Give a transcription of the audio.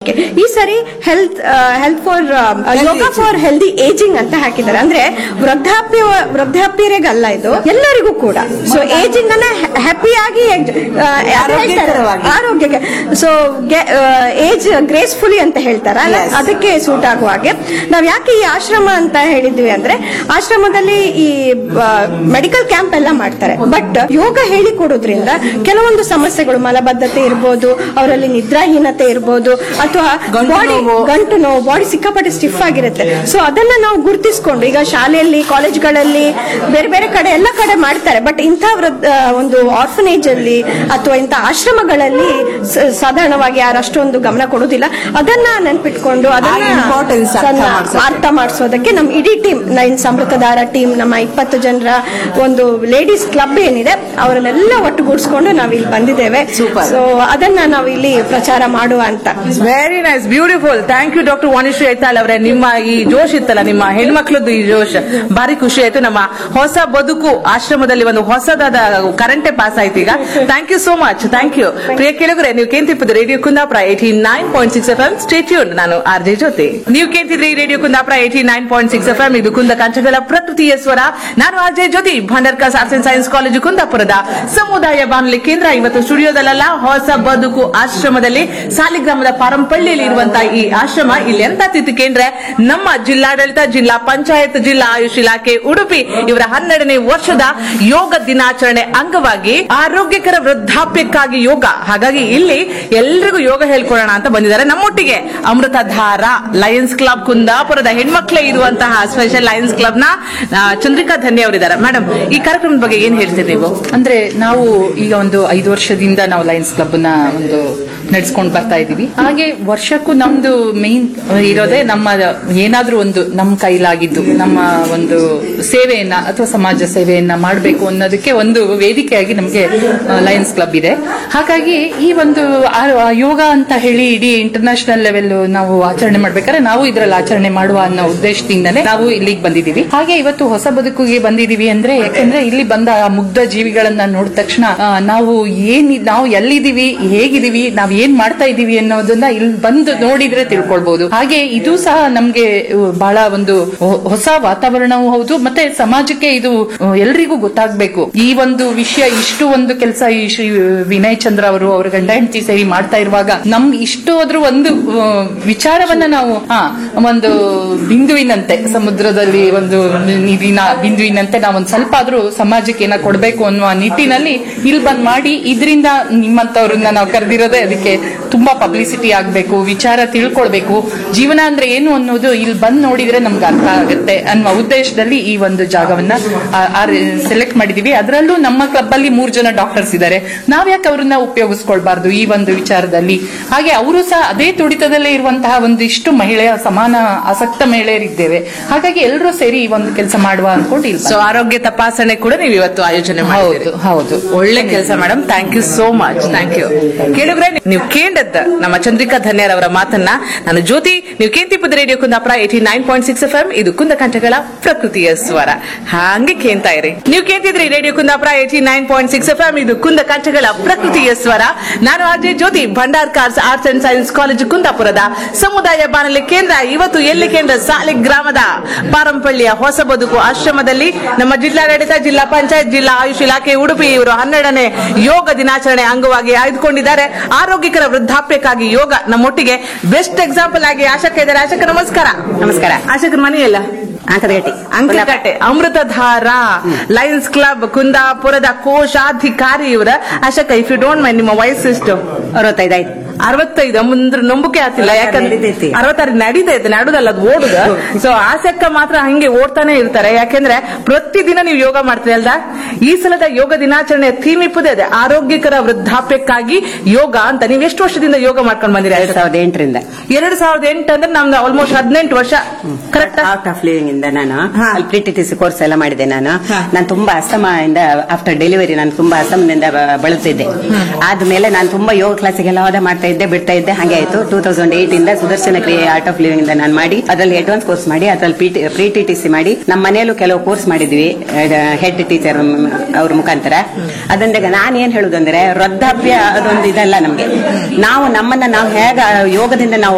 Okay ಈ ಸರಿ health health for yoga for healthy ageing ಅಂತ ಹಾಕಿದ್ದಾರೆ ಅಂದ್ರೆ ವೃದ್ಧಾಪ್ಯ ವೃದ್ಧಾಪ್ಯರಿಗಲ್ಲ ಇದು ಎಲ್ಲರಿಗೂ ಕೂಡ ಸೊ ಏಜಿಂಗ್ ಅನ್ನ ಹ್ಯಾಪಿಯಾಗಿ ಆರೋಗ್ಯಕರವಾಗಿ. ಆರೋಗ್ಯಕ್ಕೆ ಸೊ ಏಜ್ ಗ್ರೇಸ್ಫುಲಿ ಅಂತ ಹೇಳ್ತಾರಲ್ಲ Yes. ಅದಕ್ಕೆ ಸೂಟ್ ಆಗುವ ಹಾಗೆ ನಾವ್ ಯಾಕೆ ಈ ಆಶ್ರಮ ಅಂತ ಹೇಳಿದ್ವಿ ಅಂದ್ರೆ ಆಶ್ರಮದಲ್ಲಿ ಈ ಮೆಡಿಕಲ್ ಕ್ಯಾಂಪ್ ಎಲ್ಲ ಮಾಡ್ತಾರೆ ಬಟ್ ಯೋಗ ಹೇಳಿಕೊಡೋದ್ರಿಂದ ಕೆಲವೊಂದು ಸಮಸ್ಯೆಗಳು ಮಲಬದ್ಧತೆ ಇರ್ಬೋದು ಅವರಲ್ಲಿ ನಿದ್ರಾಹೀನತೆ ಇರ್ಬೋದು ಅಥವಾ ಗಂಟು ಬಾಡಿ ನೋವು. ಗಂಟು ನೋವು ಬಾಡಿ ಸಿಕ್ಕಾಪಟ್ಟೆ ಸ್ಟಿಫ್ ಆಗಿರುತ್ತೆ ಸೊ ಅದನ್ನ ನಾವು ಗುರುತಿಸ್ಕೊಂಡು ಈಗ ಶಾಲೆಯಲ್ಲಿ ಕಾಲೇಜ್ಗಳಲ್ಲಿ ಬೇರೆ ಬೇರೆ ಕಡೆ ಎಲ್ಲ ಕಡೆ ಮಾಡ್ತಾರೆ ಬಟ್ ಇಂಥ ವೃದ್ಧ ಒಂದು ಆರ್ಫನೇಜ್ ಅಲ್ಲಿ ಅಥವಾ ಇಂಥ ಆಶ್ರಮಗಳಲ್ಲಿ ಸ- ಸಾಧಾರಣವಾಗಿ ಯಾರು ಅಷ್ಟೊಂದು ಗಮನ ಕೊಡೋದಿಲ್ಲ ಅದನ್ನ ನೆನ್ಪಿಟ್ಕೊಂಡು ಅದನ್ನ ಆ importance ಅರ್ಥ ಸಣ್ಣ ಮಾಡ್ಸೋಕೆ. ಅರ್ಥ ಮಾಡಿಸೋದಕ್ಕೆ ನಮ್ಮ ಇಡೀ ಟೀಮ್ ನೈನ್ ಸಮೃದ್ಧದಾರ ಟೀಮ್ ನಮ್ಮ ಇಪ್ಪತ್ತು ಜನರ ಒಂದು ಲೇಡೀಸ್ ಕ್ಲಬ್ ಏನಿದೆ ಅವರನ್ನೆಲ್ಲ ಒಟ್ಟುಗೂಡಿಸ್ಕೊಂಡು ನಾವು ಇಲ್ಲಿ ಬಂದಿದ್ದೇವೆ Super. ಸೊ ಅದನ್ನ ನಾವು ಇಲ್ಲಿ ಪ್ರಚಾರ ಮಾಡುವ ಅಂತ very nice beautiful thank you doctor Vanishree Aithal ಅವರೇ ನಿಮ್ಮ ಈ ಜೋಶ್ ಇತ್ತಲ್ಲ ನಿಮ್ಮ ಹೆಣ್ಮಕ್ಳದ್ದು ಈ ಜೋಶ್ ಭಾರಿ ಖುಷಿ ಆಯ್ತು ನಮ್ಮ ಹೊಸ ಬದುಕು ಆಶ್ರಮದಲ್ಲಿ ಒಂದು ಹೊಸದಾದ ಕರೆಂಟೇ ಪಾಸ್ ಆಯ್ತು ಈಗ thank you so much thank you Priya ಕೇಳಿದ್ರೆ ನೀವು ಕೇಂತಿಪ್ಪದ radio Kundapura eighty nine point six F M stay tuned ನಾನು ಆರ್ ಜೆ ಜೊತೆ ನೀವು ಕೇಂತಿದ್ರಿ radio Kundapura eighty nine point six F M ಇದು ಕುಂದ ಕಂಚಗಳ ಪ್ರಕೃತಿಯ ಸ್ವರ ನಾನು R J Jyothi Bhandarkars arts and science college ಕುಂದಾಪುರದ ಸಮುದಾಯ ಬಾನುಲಿ ಕೇಂದ್ರ ಇವತ್ತು ಸ್ಟುಡಿಯೋದಲ್ಲ ಹೊಸ ಬದುಕು ಆಶ್ರಮದಲ್ಲಿ ಸಾಲಿಗ್ರಾಮದ ಪಾರಂಪಳ್ಳಿಯಲ್ಲಿ ಇರುವಂತಹ ಈ ಆಶ್ರಮ ಇಲ್ಲಿ ಎಂತ ತಿತ್ತಿಕೇಂದ್ರೆ ನಮ್ಮ ಜಿಲ್ಲಾಡಳಿತ ಜಿಲ್ಲಾ ಪಂಚಾಯತ್ ಜಿಲ್ಲಾ ಆಯುಷ್ ಇಲಾಖೆ ಉಡುಪಿ ಇವರ ಹನ್ನೆರಡನೇ ವರ್ಷದ ಯೋಗ ದಿನಾಚರಣೆ ಅಂಗವಾಗಿ ಆರೋಗ್ಯಕರ ವೃದ್ಧಾಪ್ಯಕ್ಕಾಗಿ ಯೋಗ ಹಾಗಾಗಿ ಇಲ್ಲಿ ಎಲ್ರಿಗೂ ಯೋಗ ಹೇಳ್ಕೊಡೋಣ ಅಂತ ಬಂದಿದ್ದಾರೆ ನಮ್ಮೊಟ್ಟಿಗೆ ಅಮೃತಧಾರ ಲಯನ್ಸ್ ಕ್ಲಬ್ ಕುಂದಾಪುರದ ಹೆಣ್ಮಕ್ಳೇ ಇರುವಂತಹ ಸ್ಪೆಷಲ್ ಲಯನ್ಸ್ ಕ್ಲಬ್ ನ ಆ, ಚಂದ್ರಿಕಾ ಧನ್ಯ ಅವರಿದ್ದಾರೆ ಮೇಡಮ್ ಈ ಕಾರ್ಯಕ್ರಮದ ಬಗ್ಗೆ ಏನ್ ಹೇಳ್ತೀರಿ ನೀವು ಅಂದ್ರೆ ನಾವು ಈಗ ಒಂದು ಐದು ವರ್ಷದಿಂದ ನಾವು ಲಯನ್ಸ್ ಕ್ಲಬ್ ನ ಒಂದು ನಡೆಸ್ಕೊಂಡು ಬರ್ತಾ ಇದೀವಿ ಹಾಗೆ ವರ್ಷಕ್ಕೂ ನಮ್ದು ಮೇನ್ ಇರೋದೇ ನಮ್ಮ ಏನಾದ್ರೂ ಒಂದು ನಮ್ಮ ಕೈಲಾಗಿದ್ದು ನಮ್ಮ ಒಂದು ಸೇವೆಯನ್ನ ಅಥವಾ ಸಮಾಜ ಸೇವೆಯನ್ನ ಮಾಡಬೇಕು ಅನ್ನೋದಕ್ಕೆ ಒಂದು ವೇದಿಕೆಯಾಗಿ ನಮಗೆ ಲಯನ್ಸ್ ಕ್ಲಬ್ ಇದೆ ಹಾಗಾಗಿ ಈ ಒಂದು ಆ- ಯೋಗ ಅಂತ ಹೇಳಿ ಇಡೀ ಇಂಟರ್ನ್ಯಾಷನಲ್ ಲೆವೆಲ್ ನಾವು ಆಚರಣೆ ಮಾಡ್ಬೇಕಾದ್ರೆ ನಾವು ಇದ್ರಲ್ಲಿ ಆಚರಣೆ ಮಾಡುವ ಅನ್ನೋ ಉದ್ದೇಶದಿಂದಲೇ ನಾವು ಇಲ್ಲಿಗೆ ಬಂದಿದ್ದೀವಿ ಹಾಗೆ ಇವತ್ತು ಹೊಸ ಬದುಕಿಗೆ ಬಂದಿದ್ದೀವಿ ಅಂದ್ರೆ ಯಾಕಂದ್ರೆ ಇಲ್ಲಿ ಬಂದ ಆ ಮುಗ್ಧ ಜೀವಿಗಳನ್ನ ನೋಡಿದ ತಕ್ಷಣ ಆ, ನಾವು ಏನ್ ನಾವು ಎಲ್ಲಿದ್ದೀವಿ ಹೇಗಿದೀವಿ ನಾವ್ ಏನ್ ಮಾಡ್ತಾ ಇದೀವಿ ಅನ್ನೋದನ್ನ ಇಲ್ಲಿ ಬಂದು ನೋಡಿದ್ರೆ ತಿಳ್ಕೊಳ್ಬಹುದು ಹಾಗೆ ಇದು ಸಹ ನಮ್ಗೆ ಅಹ್, ಬಹಳ ಒಂದು ಹೊ- ಹೊಸ ವಾತಾವರಣವೂ ಹೌದು ಮತ್ತೆ ಸಮಾಜಕ್ಕೆ ಇದು ಅಹ್, ಎಲ್ರಿಗೂ ಗೊತ್ತಾಗ್ಬೇಕು ಈ ಒಂದು ವಿಷಯ ಇಷ್ಟು ಒಂದು ಕೆಲಸ ಈ ಶ್ರೀ ವಿನಯ್ ಚಂದ್ರ ಅವರು ಅವ್ರ ಗಂಡ ಹೆಂಡತಿ ಸೇರಿ ಮಾಡ್ತಾ ಇರುವಾಗ ನಮ್ ಇಷ್ಟು ಆದ್ರೂ ಒಂದು ಅಹ್, ವಿಚಾರವನ್ನ ನಾವು ಹಾ ಒಂದು ಬಿಂದುವಿನಂತೆ ಸಮುದ್ರದಲ್ಲಿ ಒಂದು ನಿಧಿನ ಬಿಂದುವಿನಂತೆ ನಾವು ಒಂದ್ ಸ್ವಲ್ಪ ಆದ್ರೂ ಸಮಾಜಕ್ಕೆ ಏನ ಕೊಡ್ಬೇಕು ಅನ್ನುವ ನಿಟ್ಟಿನಲ್ಲಿ ಇಲ್ಲಿ ಬಂದ್ ಮಾಡಿ ಇದರಿಂದ ನಿಮ್ಮಂತವ್ರನ್ನ ನಾವು ಕರೆದಿರೋದೇ ಅದಕ್ಕೆ ತುಂಬಾ ಪಬ್ಲಿಸಿಟಿ ಆಗ್ಬೇಕು ವಿಚಾರ ತಿಳ್ಕೊಳ್ಬೇಕು ಜೀವನ ಅಂದ್ರೆ ಏನು ಅನ್ನೋದು ಇಲ್ಲಿ ಬಂದ್ ನೋಡಿದ್ರೆ ನಮ್ಗೆ ಅರ್ಥ ಆಗುತ್ತೆ ಅನ್ನುವ ಉದ್ದೇಶದಲ್ಲಿ ಈ ಒಂದು ಜಾಗವನ್ನ ಸೆಲೆಕ್ಟ್ ಮಾಡಿದೀವಿ ಅದರಲ್ಲೂ ನಮ್ಮ ಕ್ಲಬ್ ಅಲ್ಲಿ ಮೂರ್ ಜನ ಡಾಕ್ಟರ್ಸ್ ಇದ್ದಾರೆ ನಾವ್ಯಾಕೆ ಅವ್ರನ್ನ ಉಪಯೋಗಿಸ್ಕೊಳ್ಬಾರ್ದು ಈ ಒಂದು ವಿಚಾರದಲ್ಲಿ ಹಾಗೆ ಅವರು ಸಹ ಅದೇ ತುಡಿತದಲ್ಲೇ ಇರುವಂತಹ ಒಂದಿಷ್ಟು ಮಹಿಳೆಯ ಸಮಾನ ಆಸಕ್ತ ಮಹಿಳೆಯರಿದ್ದೇವೆ ಹಾಗಾಗಿ ಎಲ್ಲರೂ ಸೇರಿ ಈ ಒಂದು ಕೆಲಸ ಮಾಡುವ ಅನ್ಕೊಂಡು ಇಲ್ಲಿ ಸೊ ಆರೋಗ್ಯ ತಪಾಸಣೆ ಕೂಡ ನೀವು ಇವತ್ತು ಆಯೋಜನೆ ಮಾಡಿದ್ದೀರಿ ಹೌದು ಹೌದು ಒಳ್ಳೆ ಕೆಲಸ madam thank you so much thank you ಕೇಳಿದ್ರೆ ನೀವು ಕೇಂಡದ್ದ ನಮ್ಮ ಚಂದ್ರಿಕಾ ಧನ್ಯರ್ ಅವರ ಮಾತನ್ನ ನಾನು ಜ್ಯೋತಿ ನೀವು ಕೇಂತಿಪ್ಪದ radio Kundapura eighty nine point six F M ಇದು ಕುಂದ ಕಂಠಗಳ ಪ್ರಕೃತಿಯ ಸ್ವರ ಹಾಗೆ ಕೇಳ್ತಾ ಇರಿ ನೀವು ಕೇಳ್ತಿದ್ರಿ radio Kundapura eighty nine point six F M ಇದು ಕುಂದ ಕಂಠಗಳ ಪ್ರಕೃತಿಯ ಸ್ವರ ನಾನು Ajay Jyoti Bhandarkars arts and science college ಕುಂದಾಪುರದ ಸಮುದಾಯ ಬಾನುಲಿ ಕೇಂದ್ರ ಇವತ್ತು ಎಲ್ಲಿ ಕೇಂದ್ರ ಸಾಲಿಗ್ರಾಮದ ಪಾರಂಪಳ್ಳಿಯ ಹೊಸ ಬದುಕು ಆಶ್ರಮದಲ್ಲಿ ನಮ್ಮ ಜಿಲ್ಲಾಡಳಿತ ಜಿಲ್ಲಾ ಪಂಚಾಯತ್ ಜಿಲ್ಲಾ ಆಯುಷ್ ಇಲಾಖೆ ಉಡುಪಿ ಇವರು ಹನ್ನೆರಡನೇ ಯೋಗ ದಿನಾಚರಣೆ ಅಂಗವಾಗಿ ಆಯ್ದುಕೊಂಡಿದ್ದಾರೆ ಆರೋಗ್ಯಕರ ವೃದ್ಧಾಪ್ಯಕ್ಕಾಗಿ ಯೋಗ ನಮ್ಮೊಟ್ಟಿಗೆ ಬೆಸ್ಟ್ ಎಕ್ಸಾಂಪಲ್ ಆಗಿ ಆಶಕ ಇದ್ದಾರೆ ಆಶಕ ನಮಸ್ಕಾರ ನಮಸ್ಕಾರ ಆಶಕರ ಮನೆಯಲ್ಲ ಅಂಕದಗಟ್ಟಿ ಅಂಕಕಟ್ಟೆ ಅಮೃತಧಾರ ಲಯನ್ಸ್ ಕ್ಲಬ್ ಕುಂದಾಪುರದ ಕೋಶಾಧಿಕಾರಿ ಇವರ ಆಶಕ ಇಫ್ ಯು ಡೋಂಟ್ ಮೈಂಡ್ ನಿಮ್ಮ ವಯಸ್ಸು ಎಷ್ಟು ಅರವತ್ತೈದು ಆಯ್ತು ಅರವತ್ತೈದು ಮುಂದ್ರ ನಂಬಿಕೆ ಆಗ್ತಿಲ್ಲ ಯಾಕಂದ್ರೆ ನಡೀತೈತಿ. ಅರವತ್ತಾರು ನಡೀತೈತೆ ನಡುದಲ್ಲ ಅದು ಓಡುದ ಸೊ ಆಸಕ್ಕ ಮಾತ್ರ ಹಂಗೆ ಓಡ್ತಾನೆ ಇರ್ತಾರೆ ಯಾಕೆಂದ್ರೆ ಪ್ರತಿದಿನ ನೀವು ಯೋಗ ಮಾಡ್ತೀರಿ ಅಲ್ದ ಈ ಸಲದ ಯೋಗ ದಿನಾಚರಣೆ ಥೀಮ್ ಇಪ್ಪದೇ ಅದೇ ಆರೋಗ್ಯಕರ ವೃದ್ಧಾಪ್ಯಕ್ಕಾಗಿ ಯೋಗ ಅಂತ ನೀವು ಎಷ್ಟು ವರ್ಷದಿಂದ ಯೋಗ ಮಾಡ್ಕೊಂಡು ಬಂದಿರಿ ಎರಡ್ ಸಾವಿರದ ಎಂಟರಿಂದ ಎರಡ್ ಸಾವಿರದ ಎಂಟು ಅಂದ್ರೆ ನಮ್ದು ಆಲ್ಮೋಸ್ಟ್ ಹದಿನೆಂಟು ವರ್ಷ ಕರೆಕ್ಟ್ ಔಟ್ ಆಫ್ ಲಿವಿಂಗ್ ಇಂದ ನಾನು ಹಾ. ಅಲ್ಲಿ ಪ್ರಿಟಿಟಿಸಿ ಕೋರ್ಸ್ ಎಲ್ಲ ಮಾಡಿದೆ ನಾನು ಹಾ. ನಾನು ತುಂಬಾ ಅಸ್ತಮದಿಂದ ಆಫ್ಟರ್ ಡೆಲಿವರಿ ನಾನು ತುಂಬಾ ಅಸ್ತಮದಿಂದ ಬ- ಬಳಲ್ತಿದ್ದೆ ಆದ್ಮೇಲೆ ನಾನು ತುಂಬಾ ಯೋಗ ಕ್ಲಾಸಿಗೆಲ್ಲ ಹೋದ ಮಾಡ್ತಾ ಇದ್ದೆ ಬಿಡ್ತಾ ಇದ್ದೆ ಹಾಗೆ ಆಯ್ತು ಟೂ ತೌಸಂಡ್ ಏಟ್ ಇಂದ ಸುದರ್ಶನ ಕ್ರಿಯೆ ಆರ್ಟ್ ಆಫ್ ಲಿವಿಂಗ್ ಇಂದ ನಾನು ಮಾಡಿ ಅದ್ರಲ್ಲಿ ಅಡ್ವಾನ್ಸ್ ಕೋರ್ಸ್ ಮಾಡಿ ಅದ್ರಲ್ಲಿ ಪ್ರಿ ಟಿ ಟಿ ಸಿ ಮಾಡಿ ನಮ್ಮ ಮನೆಯಲ್ಲೂ ಕೆಲವು ಕೋರ್ಸ್ ಮಾಡಿದ್ವಿ ಹೆಡ್ ಟೀಚರ್ ಅವ್ರ ಮುಖಾಂತರ ಅದಂದಾಗ ನಾನು ಏನ್ ಹೇಳುದಂದ್ರೆ ವೃದ್ಧಾಪ್ಯ ಅದೊಂದು ಇದಲ್ಲ ನಮ್ಗೆ ನಾವು ನಮ್ಮನ್ನ ನಾವು ಹೇಗ ಯೋಗದಿಂದ ನಾವು